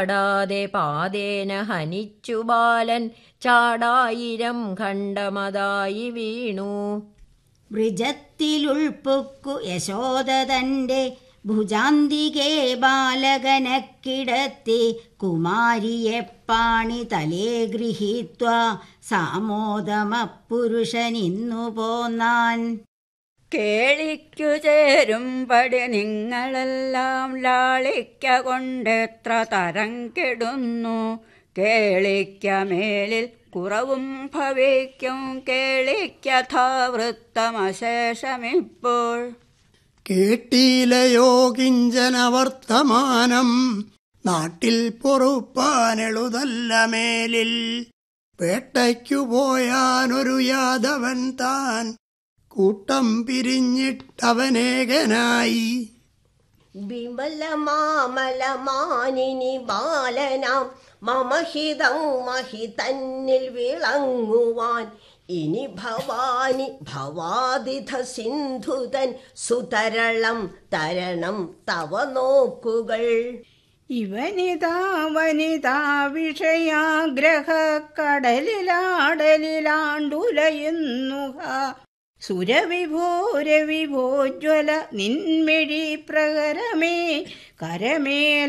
ചാടാതെ പാതേന ഹനിച്ചു ബാലൻ ചാടായിരം ഖണ്ഡമതായി വീണു വൃജത്തിലുൾപ്പൊക്കു യശോദ തന്റെ ഭുജാന്തികെ ബാലകനെ കിടത്തി കുമാരിയെ പാണി തലേ ഗൃഹീത്വ സാമോദമപ്പുരുഷനിന്നു പോന്നാൻ കേളിക്കു ചേരും പടി നിങ്ങളെല്ലാം ലാളിക്ക കൊണ്ടെത്ര തരം കെടുന്നു കേളിക്ക മേലിൽ കുറവും ഭവിക്കും കേളിക്കഥാവൃത്തമശേഷമിപ്പോൾ കേട്ടീലയോ കിഞ്ചന വർത്തമാനം നാട്ടിൽ പൊറുപ്പാനെളുതല്ല മേലിൽ വേട്ടയ്ക്കു പോയാനൊരു യാദവൻ താൻ കൂട്ടം പിരിഞ്ഞിട്ടവനേകനായി വിമലമാമലമാനിനി ബാലനാം മമഹിതം മഹി തന്നിൽ വിളങ്ങുവാൻ ഇനി ഭവാനി ഭവാതിഥ സിന്ധുതൻ സുതരളം തരണം തവ നോക്കുകൾ ഇവനിതാ വനിതാ വിഷയാഗ്രഹ കടലിലാടലിലാണ്ടുലയുന്നുക സുരവിഭോരവിഭോജ്വല നിൻമിഴി പ്രകരമേ കരമേൽ